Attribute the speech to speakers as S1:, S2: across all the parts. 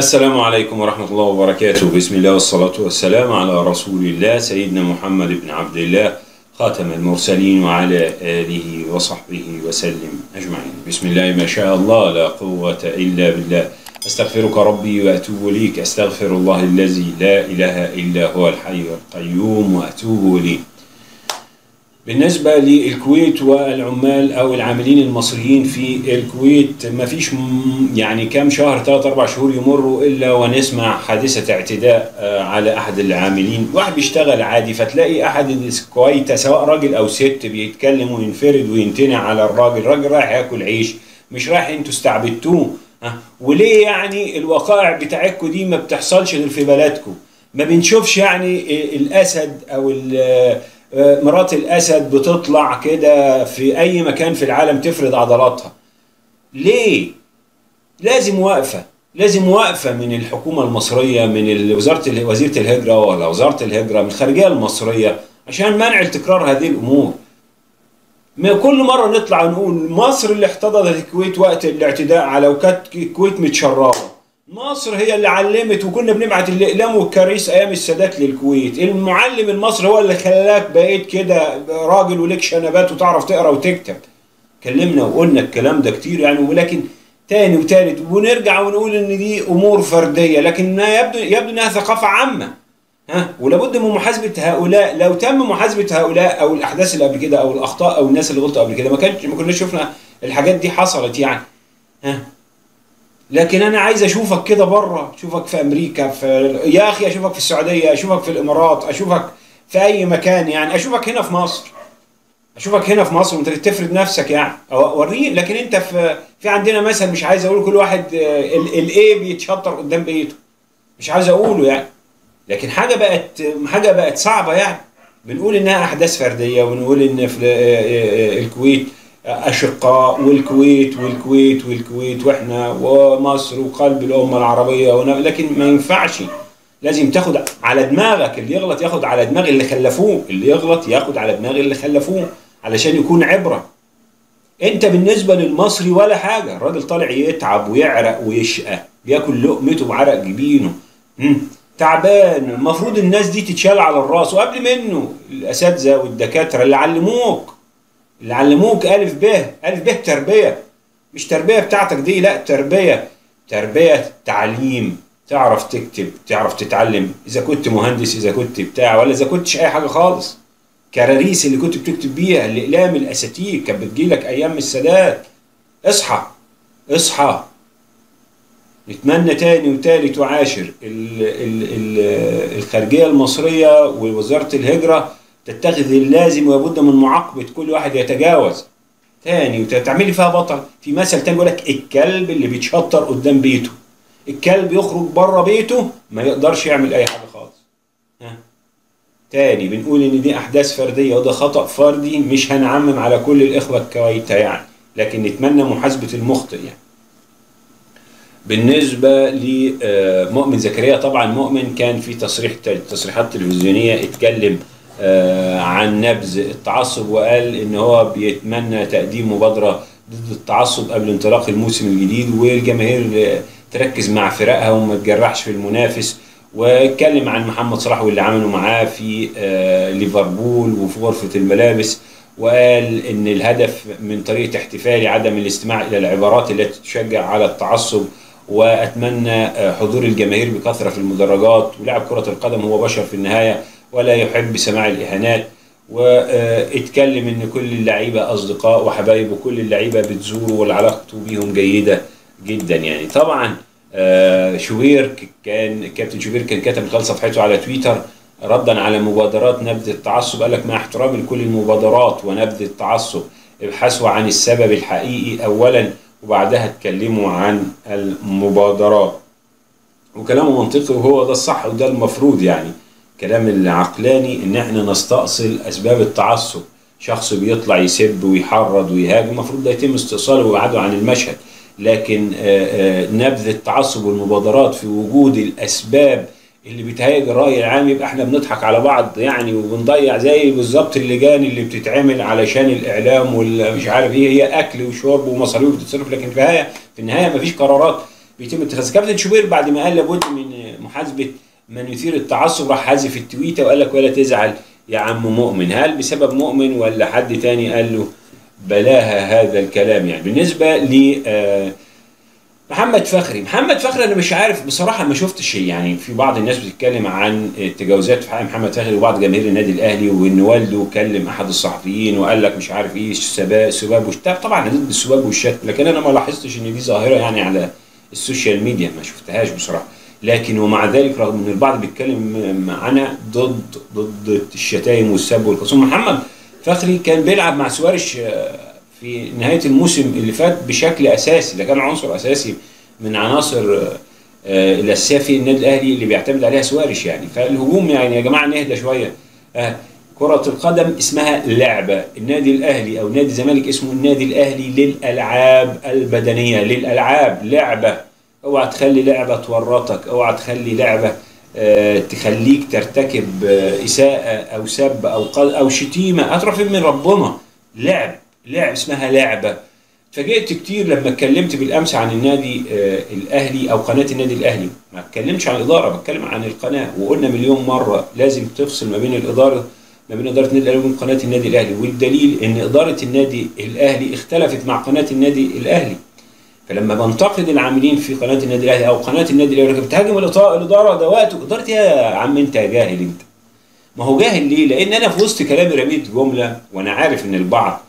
S1: السلام عليكم ورحمة الله وبركاته بسم الله والصلاة والسلام على رسول الله سيدنا محمد بن عبد الله خاتم المرسلين وعلى آله وصحبه وسلم أجمعين بسم الله ما شاء الله لا قوة إلا بالله أستغفرك ربي وأتوب إليك أستغفر الله الذي لا إله إلا هو الحي القيوم وأتوب إليه بالنسبة للكويت والعمال أو العاملين المصريين في الكويت ما فيش م- يعني كام شهر ثلاث أربع شهور يمروا إلا ونسمع حادثة اعتداء آه، على أحد العاملين واحد بيشتغل عادي فتلاقي أحد الكويت سواء راجل أو ست بيتكلم وينفرد وينتنع على الراجل الراجل رايح ياكل عيش مش رايح انتوا استعبدتوه ها وليه يعني الوقائع بتاعتكم دي ما بتحصلش غير في بلدكم ما بنشوفش يعني الاسد او ال- مرات الاسد بتطلع كده في اي مكان في العالم تفرد عضلاتها ليه لازم وقفه لازم وقفه من الحكومه المصريه من ال- وزاره ال- وزيره الهجره ولا وزاره الهجره من الخارجيه المصريه عشان منع تكرار هذه الامور ما كل مره نطلع نقول مصر اللي احتضنت الكويت وقت الاعتداء على وكانت الكويت متشربه مصر هي اللي علمت وكنا بنبعت الاقلام والكريس ايام السادات للكويت المعلم المصري هو اللي خلاك بقيت كده راجل ولك شنبات وتعرف تقرا وتكتب كلمنا وقلنا الكلام ده كتير يعني ولكن تاني وتالت ونرجع ونقول ان دي امور فرديه لكن يبدو يبدو انها ثقافه عامه ها ولابد من محاسبه هؤلاء لو تم محاسبه هؤلاء او الاحداث اللي قبل كده او الاخطاء او الناس اللي غلطوا قبل كده ما كانش ما كناش شفنا الحاجات دي حصلت يعني ها لكن انا عايز اشوفك كده بره اشوفك في امريكا في يا اخي اشوفك في السعوديه اشوفك في الامارات اشوفك في اي مكان يعني اشوفك هنا في مصر اشوفك هنا في مصر وانت تفرد نفسك يعني أو- اوريه لكن انت في في عندنا مثل مش عايز اقول كل واحد الايه بيتشطر قدام بيته مش عايز اقوله يعني لكن حاجه بقت حاجه بقت صعبه يعني بنقول انها احداث فرديه ونقول ان في آه، آه، الكويت اشقاء والكويت والكويت والكويت واحنا ومصر وقلب الامه العربيه ون- لكن ما ينفعش لازم تاخد على دماغك اللي يغلط ياخد على دماغ اللي خلفوه اللي يغلط ياخد على دماغ اللي خلفوه علشان يكون عبره انت بالنسبه للمصري ولا حاجه الراجل طالع يتعب ويعرق ويشقى بياكل لقمته بعرق جبينه مم. تعبان المفروض الناس دي تتشال على الراس وقبل منه الاساتذه والدكاتره اللي علموك اللي علموك الف ب الف ب تربيه مش تربيه بتاعتك دي لا تربيه تربيه تعليم تعرف تكتب تعرف تتعلم اذا كنت مهندس اذا كنت بتاع ولا اذا كنتش اي حاجه خالص كراريس اللي كنت بتكتب بيها الاقلام الاساتيك كانت بتجيلك ايام السادات اصحى اصحى نتمنى تاني وتالت وعاشر ال ال ال الخارجيه المصريه ووزاره الهجره تتخذ اللازم ويبد من معاقبه كل واحد يتجاوز تاني وتعملي فيها بطل في مثل تاني بيقول لك الكلب اللي بيتشطر قدام بيته الكلب يخرج بره بيته ما يقدرش يعمل اي حاجه خالص ها تاني بنقول ان دي احداث فرديه وده خطا فردي مش هنعمم على كل الاخوه الكويتة يعني لكن نتمنى محاسبه المخطئ يعني بالنسبه لمؤمن زكريا طبعا مؤمن كان في تصريح تصريحات تلفزيونيه اتكلم آه، عن نبذ التعصب وقال ان هو بيتمنى تقديم مبادره ضد التعصب قبل انطلاق الموسم الجديد والجماهير آه، تركز مع فرقها وما تجرحش في المنافس واتكلم عن محمد صلاح واللي عمله معاه في آه، ليفربول وفي غرفه الملابس وقال ان الهدف من طريقه احتفالي عدم الاستماع الى العبارات التي تشجع على التعصب واتمنى آه، حضور الجماهير بكثره في المدرجات ولاعب كره القدم هو بشر في النهايه ولا يحب سماع الاهانات واتكلم ان كل اللعيبه اصدقاء وحبايب وكل اللعيبه بتزوره وعلاقته بيهم جيده جدا يعني طبعا آه، شوبير كان كابتن شوبير كان كتب خلال صفحته على تويتر ردا على مبادرات نبذ التعصب قال لك مع احترامي لكل المبادرات ونبذ التعصب ابحثوا عن السبب الحقيقي اولا وبعدها اتكلموا عن المبادرات وكلامه منطقي وهو ده الصح وده المفروض يعني كلام العقلاني ان احنا نستأصل اسباب التعصب شخص بيطلع يسب ويحرض ويهاجم المفروض ده يتم استئصاله ويبعده عن المشهد لكن آه، آه، نبذ التعصب والمبادرات في وجود الاسباب اللي بتهيج الراي العام يبقى احنا بنضحك على بعض يعني وبنضيع زي بالظبط اللجان اللي بتتعمل علشان الاعلام والمش عارف ايه هي اكل وشرب ومصاريف بتتصرف لكن في النهايه في النهايه مفيش قرارات بيتم اتخاذ كابتن شوبير بعد ما قال لابد من محاسبه من يثير التعصب راح حذف التويته وقال لك ولا تزعل يا عم مؤمن هل بسبب مؤمن ولا حد تاني قال له بلاها هذا الكلام يعني بالنسبه ل آه، محمد فخري محمد فخري انا مش عارف بصراحه ما شفتش يعني في بعض الناس بتتكلم عن التجاوزات في حق محمد فخري وبعض جماهير النادي الاهلي وان والده كلم احد الصحفيين وقال لك مش عارف ايه سباب سباب وشتم طبعا أنا ضد السباب والشتم لكن انا ما لاحظتش ان دي ظاهره يعني على السوشيال ميديا ما شفتهاش بصراحه لكن ومع ذلك رغم ان البعض بيتكلم معانا ضد ضد الشتايم والسب والخصوم محمد فخري كان بيلعب مع سوارش آه، في نهايه الموسم اللي فات بشكل اساسي ده كان عنصر اساسي من عناصر آه، الاساسيه في النادي الاهلي اللي بيعتمد عليها سوارش يعني فالهجوم يعني يا جماعه نهدى شويه آه، كرة القدم اسمها لعبة النادي الأهلي أو نادي الزمالك اسمه النادي الأهلي للألعاب البدنية للألعاب لعبة اوعى تخلي لعبة تورطك اوعى تخلي لعبة آه، تخليك ترتكب آه، إساءة أو سب أو قل أو شتيمة هتروح فين من ربنا لعب لعب اسمها لعبة اتفاجئت كتير لما اتكلمت بالامس عن النادي آه، الاهلي او قناه النادي الاهلي ما اتكلمش عن الاداره بتكلم عن القناه وقلنا مليون مره لازم تفصل ما بين الاداره ما بين اداره النادي الاهلي وبين قناه النادي الاهلي والدليل ان اداره النادي الاهلي اختلفت مع قناه النادي الاهلي فلما بنتقد العاملين في قناه النادي الاهلي او قناه النادي الاهلي بتهاجم الإطا- الاداره ده وقت اداره إيه يا عم انت يا جاهل انت ما هو جاهل ليه؟ لان انا في وسط كلامي رميت جمله وانا عارف ان البعض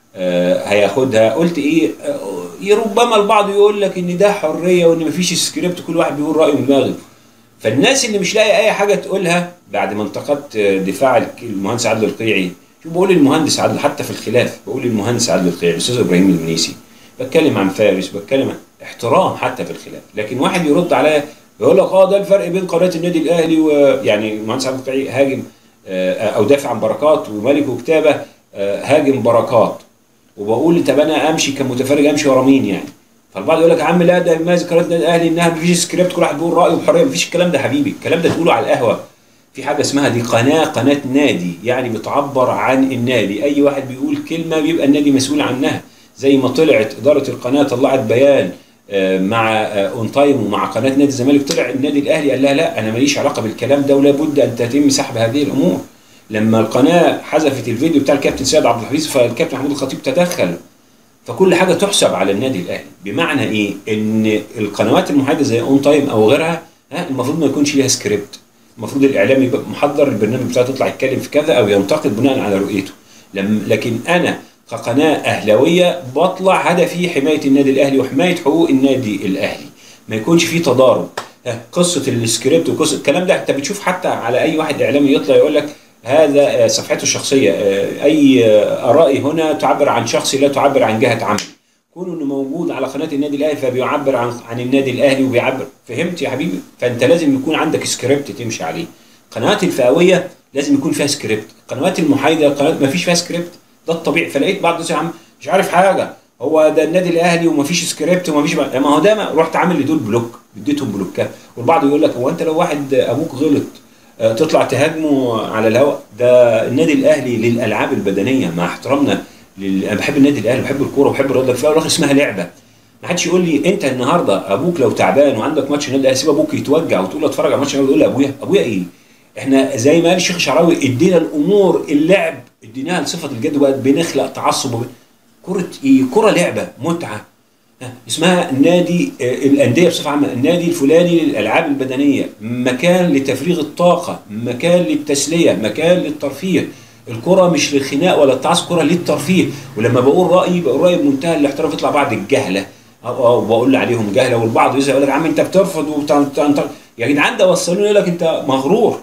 S1: آه، هياخدها قلت ايه آه، ربما البعض يقول لك ان ده حريه وان مفيش سكريبت كل واحد بيقول رايه من دماغه فالناس اللي مش لاقي اي حاجه تقولها بعد ما انتقدت آه، دفاع الك- المهندس عادل القيعي شوف بقول المهندس عادل حتى في الخلاف بقول المهندس عادل القيعي الاستاذ ابراهيم المنيسي بتكلم عن فارس بتكلم عن احترام حتى في الخلاف لكن واحد يرد عليا يقول لك اه ده الفرق بين قناه النادي الاهلي ويعني المهندس عادل القيعي هاجم آه، او دافع عن بركات وملك وكتابه آه، هاجم بركات وبقول طب انا امشي كمتفرج امشي ورا مين يعني فالبعض يقول لك يا عم لا ده ماسك قناه النادي الاهلي انها مفيش سكريبت كل واحد بيقول رايه بحريه مفيش الكلام ده يا حبيبي الكلام ده تقوله على القهوه في حاجه اسمها دي قناه قناه نادي يعني بتعبر عن النادي اي واحد بيقول كلمه بيبقى النادي مسؤول عنها زي ما طلعت اداره القناه طلعت بيان آه، مع اون تايم ومع قناه نادي الزمالك طلع النادي الاهلي قال لها لا انا ماليش علاقه بالكلام ده ولا بد ان تتم سحب هذه الامور لما القناه حذفت الفيديو بتاع الكابتن سيد عبد الحفيظ فالكابتن محمود الخطيب تدخل فكل حاجه تحسب على النادي الاهلي بمعنى ايه ان القنوات المحايده زي اون تايم او غيرها ها المفروض ما يكونش ليها سكريبت المفروض الاعلامي يبقى محضر البرنامج بتاعه يطلع يتكلم في كذا او ينتقد بناء على رؤيته لم لكن انا كقناه اهلاويه بطلع هدفي حمايه النادي الاهلي وحمايه حقوق النادي الاهلي ما يكونش فيه تضارب ها، قصه السكريبت وقصه الكلام ده انت بتشوف حتى على اي واحد اعلامي يطلع يقول لك هذا آه، صفحته الشخصيه آه، اي آه، ارائي هنا تعبر عن شخصي لا تعبر عن جهه عمل كونه انه موجود على قناه النادي الاهلي فبيعبر عن عن النادي الاهلي وبيعبر فهمت يا حبيبي فانت لازم يكون عندك سكريبت تمشي عليه قنوات الفئويه لازم يكون فيها سكريبت القنوات المحايده القنوات ما فيش فيها سكريبت ده الطبيعي فلقيت بعض الناس يا عم مش عارف حاجه هو ده النادي الاهلي ومفيش سكريبت ومفيش ما ما هو ده ما رحت عامل لدول بلوك اديتهم بلوكات والبعض يقول لك هو انت لو واحد ابوك غلط آه، تطلع تهاجمه على الهواء ده النادي الاهلي للالعاب البدنيه مع احترامنا لل... انا بحب النادي الاهلي وبحب الكوره وبحب الرياضه في الأول والآخر اسمها لعبه ما حدش يقول لي انت النهارده ابوك لو تعبان وعندك ماتش النادي الاهلي سيب ابوك يتوجع وتقول له اتفرج على ماتش النادي الأهلي، تقول له ابويا ابويا ايه؟ احنا زي ما قال الشيخ الشعراوي ادينا الامور اللعب اديناها لصفه الجد وبقت بنخلق تعصب وب- كره ايه؟ كره لعبه متعه ها، اسمها نادي آه، الانديه بصفه عامه النادي الفلاني للالعاب البدنيه مكان لتفريغ الطاقه مكان للتسليه مكان للترفيه الكره مش للخناق ولا التعصب كره للترفيه ولما بقول رايي بقول رايي بمنتهى الاحترام يطلع بعض الجهله او او بقول عليهم جهله والبعض يزعل يقول لك يا عم انت بترفض وبتاع يا جدعان ده وصلوني يقول لك انت مغرور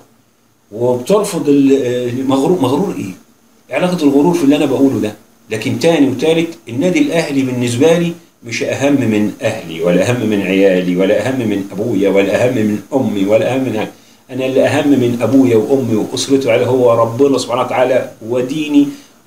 S1: وبترفض ال- مغرور مغرور ايه؟ إيه علاقه الغرور في اللي انا بقوله ده لكن تاني وتالت النادي الاهلي بالنسبه لي مش اهم من اهلي ولا اهم من عيالي ولا اهم من ابويا ولا اهم من امي ولا اهم من حاجة. انا اللي اهم من ابويا وامي واسرتي وعيالي هو ربنا سبحانه وتعالى وديني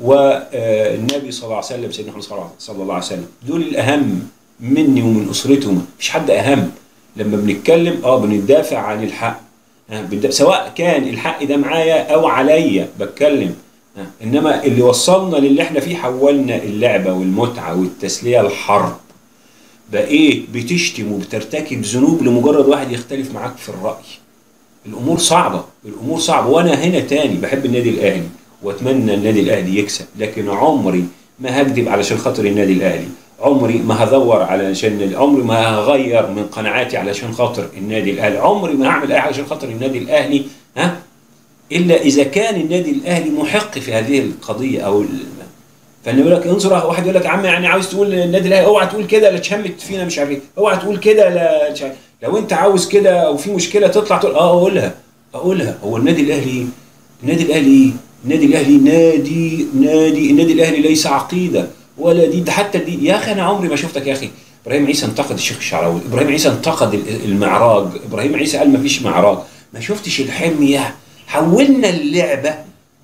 S1: والنبي صلى الله عليه وسلم سيدنا محمد صلى الله- صلى الله عليه وسلم دول الاهم مني ومن اسرتهم مفيش حد اهم لما بنتكلم اه بندافع عن الحق ها، بند- سواء كان الحق ده معايا او عليا بتكلم ها، انما اللي وصلنا للي احنا فيه حولنا اللعبه والمتعه والتسليه الحرب بقى ايه بتشتم وبترتكب ذنوب لمجرد واحد يختلف معاك في الراي الامور صعبه الامور صعبه وانا هنا تاني بحب النادي الاهلي واتمنى النادي الاهلي يكسب لكن عمري ما هكذب علشان خاطر النادي الاهلي عمري ما هدور علشان النادي عمري ما هغير من قناعاتي علشان خاطر النادي الاهلي عمري ما هعمل اي حاجه عشان خاطر النادي الاهلي ها الا اذا كان النادي الاهلي محق في هذه القضيه او ال- فان يقول لك انظر واحد يقول لك يا عم يعني عاوز تقول النادي الاهلي اوعى تقول كده لا تشمت فينا مش عارف ايه اوعى تقول كده لا مش عارف. لو انت عاوز كده او في مشكله تطلع تقول اه اقولها اقولها هو النادي الاهلي النادي الاهلي النادي الاهلي نادي نادي النادي الاهلي ليس عقيده ولا دين ده حتى الدين يا اخي انا عمري ما شفتك يا اخي ابراهيم عيسى انتقد الشيخ الشعراوي ابراهيم عيسى انتقد ال- المعراج ابراهيم عيسى قال ما فيش معراج ما شفتش الحميه حولنا اللعبه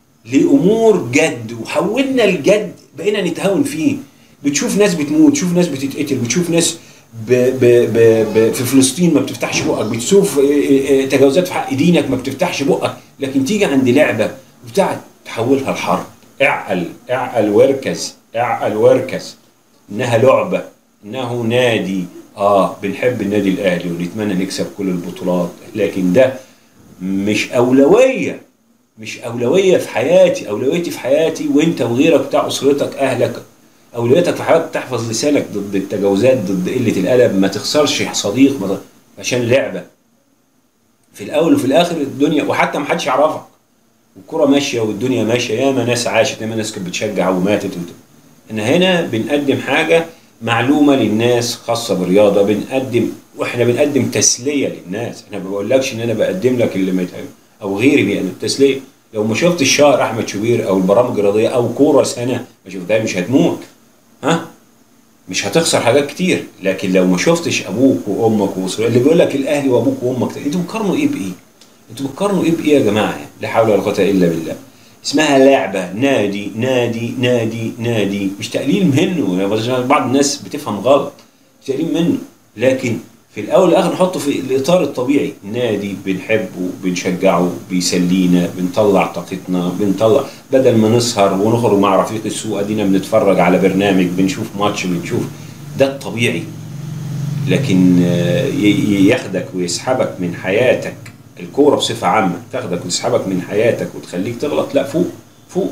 S1: لامور جد وحولنا الجد بقينا نتهاون فيه بتشوف ناس بتموت تشوف ناس بتتقتل بتشوف ناس ب ب ب ب في فلسطين ما بتفتحش بقك بتشوف اه، اه، اه، تجاوزات في حق دينك ما بتفتحش بقك لكن تيجي عند لعبه بتاع تحولها لحرب اعقل اعقل واركز اعقل واركز انها لعبه انه نادي اه بنحب النادي الاهلي ونتمنى نكسب كل البطولات لكن ده مش اولويه مش اولويه في حياتي اولويتي في حياتي وانت وغيرك بتاع اسرتك اهلك اولويتك في حياتك تحفظ لسانك ضد التجاوزات ضد قله الادب ما تخسرش صديق ما ت- عشان لعبه في الاول وفي الاخر الدنيا وحتى ما حدش يعرفك والكره ماشيه والدنيا ماشيه ياما ناس عاشت ياما ناس كانت بتشجع وماتت وت... ان هنا بنقدم حاجه معلومه للناس خاصه بالرياضه بنقدم واحنا بنقدم تسليه للناس انا ما بقولكش ان انا بقدم لك اللي ما يتعمل او غيري بيقدم تسليه لو ما شفتش الشهر احمد شوبير او البرامج الرياضيه او كوره سنه ما شفتها مش هتموت ها مش هتخسر حاجات كتير لكن لو ما شفتش ابوك وامك واسرتك اللي بيقول لك الاهلي وابوك وامك انتوا بتقارنوا ايه بايه؟ انتوا بتقارنوا ايه بايه يا جماعه؟ يعني لا حول ولا قوه الا بالله. اسمها لعبه نادي نادي نادي نادي مش تقليل منه يعني بعض الناس بتفهم غلط مش تقليل منه لكن في الاول والاخر نحطه في الاطار الطبيعي نادي بنحبه بنشجعه بيسلينا بنطلع طاقتنا بنطلع بدل ما نسهر ونخرج مع رفيق السوق ادينا بنتفرج على برنامج بنشوف ماتش بنشوف ده الطبيعي لكن آه، ي- ي- ياخدك ويسحبك من حياتك الكوره بصفه عامه تاخدك وتسحبك من حياتك وتخليك تغلط لا فوق فوق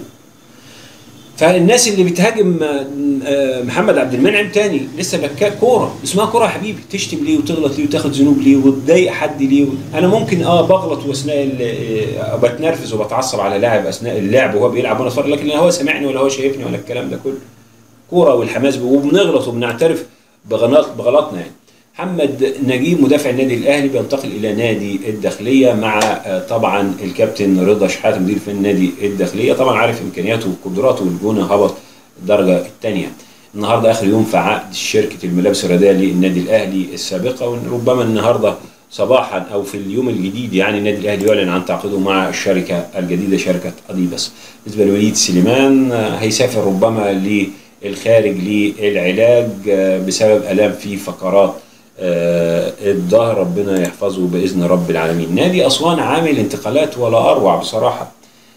S1: فالناس اللي بتهاجم آه، آه، محمد عبد المنعم تاني لسه بكاء كوره اسمها كوره يا حبيبي تشتم ليه وتغلط ليه وتاخد ذنوب ليه وتضايق حد ليه انا ممكن اه بغلط واثناء ال- آه، بتنرفز وبتعصب على لاعب اثناء اللعب وهو بيلعب وانا اتفرج لكن لا هو سامعني ولا هو شايفني ولا الكلام ده كله كوره والحماس وبنغلط وبنعترف بغلط بغلطنا يعني محمد نجيب مدافع النادي الاهلي بينتقل الى نادي الداخليه مع آه، طبعا الكابتن رضا شحاته مدير في النادي الداخليه طبعا عارف امكانياته وقدراته والجونه هبط الدرجه الثانيه النهارده اخر يوم في عقد شركه الملابس الرياضيه للنادي الاهلي السابقه وربما النهارده صباحا او في اليوم الجديد يعني النادي الاهلي يعلن عن تعاقده مع الشركه الجديده شركه اديداس بالنسبه لوليد سليمان آه، هيسافر ربما للخارج للعلاج آه، بسبب الام في فقرات آه، الظهر ربنا يحفظه باذن رب العالمين نادي اسوان عامل انتقالات ولا اروع بصراحه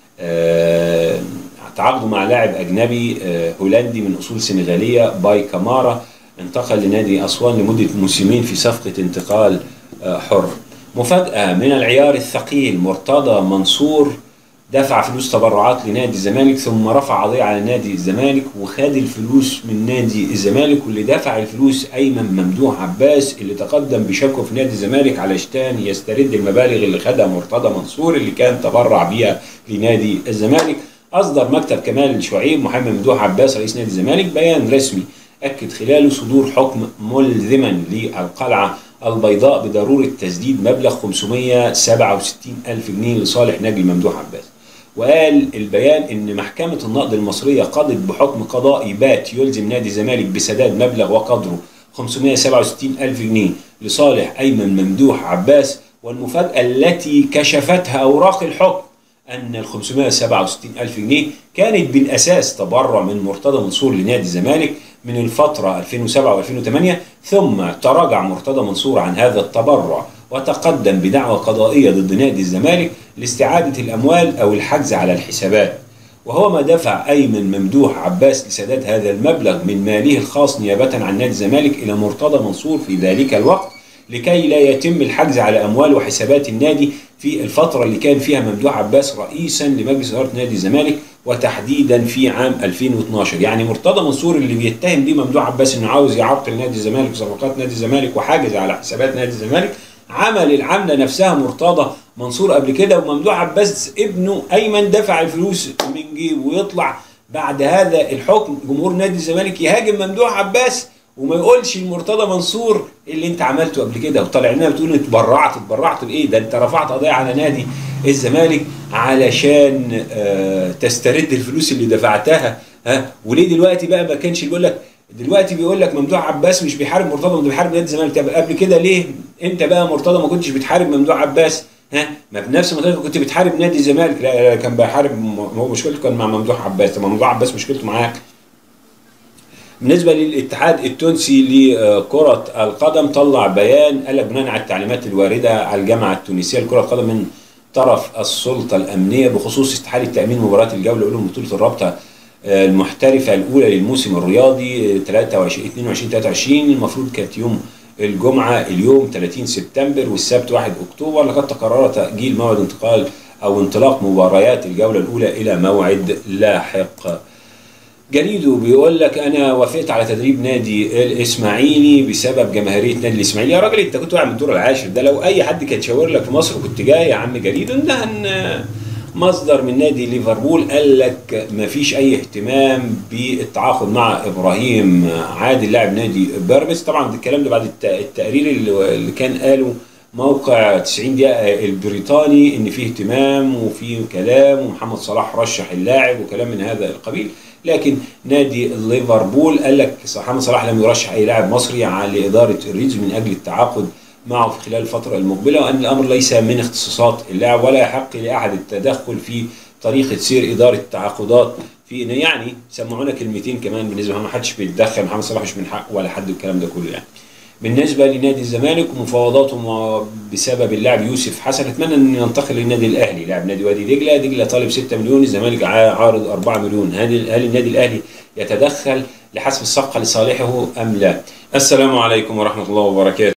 S1: آه، تعاقدوا مع لاعب اجنبي آه، هولندي من اصول سنغاليه باي كامارا انتقل لنادي اسوان لمده موسمين في صفقه انتقال آه، حر مفاجاه من العيار الثقيل مرتضى منصور دفع فلوس تبرعات لنادي الزمالك ثم رفع قضيه على نادي الزمالك وخد الفلوس من نادي الزمالك واللي دفع الفلوس ايمن ممدوح عباس اللي تقدم بشكوى في نادي الزمالك علشان يسترد المبالغ اللي خدها مرتضى منصور اللي كان تبرع بيها لنادي الزمالك اصدر مكتب كمال شعيب محمد ممدوح عباس رئيس نادي الزمالك بيان رسمي اكد خلاله صدور حكم ملزما للقلعه البيضاء بضروره تسديد مبلغ 567 الف جنيه لصالح نادي ممدوح عباس وقال البيان ان محكمه النقد المصريه قضت بحكم قضائي بات يلزم نادي الزمالك بسداد مبلغ وقدره 567 الف جنيه لصالح ايمن ممدوح عباس والمفاجاه التي كشفتها اوراق الحكم ان ال 567 الف جنيه كانت بالاساس تبرع من مرتضى منصور لنادي الزمالك من الفتره 2007 و2008 ثم تراجع مرتضى منصور عن هذا التبرع وتقدم بدعوى قضائيه ضد نادي الزمالك لاستعاده الاموال او الحجز على الحسابات وهو ما دفع أيمن ممدوح عباس لسداد هذا المبلغ من ماله الخاص نيابة عن نادي الزمالك إلى مرتضى منصور في ذلك الوقت لكي لا يتم الحجز على أموال وحسابات النادي في الفترة اللي كان فيها ممدوح عباس رئيسا لمجلس إدارة نادي الزمالك وتحديدا في عام 2012 يعني مرتضى منصور اللي بيتهم بيه ممدوح عباس انه عاوز يعطل نادي الزمالك وصفقات نادي الزمالك وحاجز على حسابات نادي الزمالك عمل العمله نفسها مرتضى منصور قبل كده وممدوح عباس ابنه ايمن دفع الفلوس من جيبه ويطلع بعد هذا الحكم جمهور نادي الزمالك يهاجم ممدوح عباس وما يقولش المرتضى منصور اللي انت عملته قبل كده وطالع لنا بتقول انت اتبرعت اتبرعت بايه ده انت رفعت قضيه على نادي الزمالك علشان آه تسترد الفلوس اللي دفعتها ها وليه دلوقتي بقى ما كانش يقول لك دلوقتي بيقول لك ممدوح عباس مش بيحارب مرتضى ده بيحارب نادي الزمالك طب قبل كده ليه انت بقى مرتضى ما كنتش بتحارب ممدوح عباس ها ما بنفس ما كنت بتحارب نادي الزمالك لا, لا كان بيحارب هو مشكلته كان مع ممدوح عباس طب ممدوح عباس مشكلته معاك بالنسبه للاتحاد التونسي لكره القدم طلع بيان قال لك بناء على التعليمات الوارده على الجامعه التونسيه لكره القدم من طرف السلطه الامنيه بخصوص استحاله تامين مباراه الجوله الاولى من بطوله الرابطه المحترفه الاولى للموسم الرياضي 23 22 23 المفروض كانت يوم الجمعه اليوم 30 سبتمبر والسبت 1 اكتوبر لقد تقرر تاجيل موعد انتقال او انطلاق مباريات الجوله الاولى الى موعد لاحق. جريدو بيقول لك انا وافقت على تدريب نادي الاسماعيلي بسبب جماهيريه نادي الاسماعيلي يا راجل انت كنت واقع من الدور العاشر ده لو اي حد كان شاور لك في مصر كنت جاي يا عم جريدو ده ان مصدر من نادي ليفربول قال لك ما فيش اي اهتمام بالتعاقد مع ابراهيم عادل لاعب نادي بيراميدز طبعا الكلام ده بعد التقرير اللي كان قاله موقع 90 دقيقة البريطاني ان فيه اهتمام وفيه كلام ومحمد صلاح رشح اللاعب وكلام من هذا القبيل لكن نادي ليفربول قال لك محمد صلاح لم يرشح اي لاعب مصري لاداره الريدز من اجل التعاقد معه في خلال الفتره المقبله وان الامر ليس من اختصاصات اللاعب ولا يحق لاحد التدخل في طريقه سير اداره التعاقدات في يعني سمعونا كلمتين كمان بالنسبه ما حدش بيتدخل محمد صلاح مش من حقه ولا حد الكلام ده كله يعني بالنسبه لنادي الزمالك ومفاوضاته بسبب اللاعب يوسف حسن اتمنى ان ينتقل للنادي الاهلي لاعب نادي وادي دجله دجله طالب 6 مليون الزمالك عارض 4 مليون هل هل النادي الاهلي يتدخل لحسم الصفقه لصالحه ام لا السلام عليكم ورحمه الله وبركاته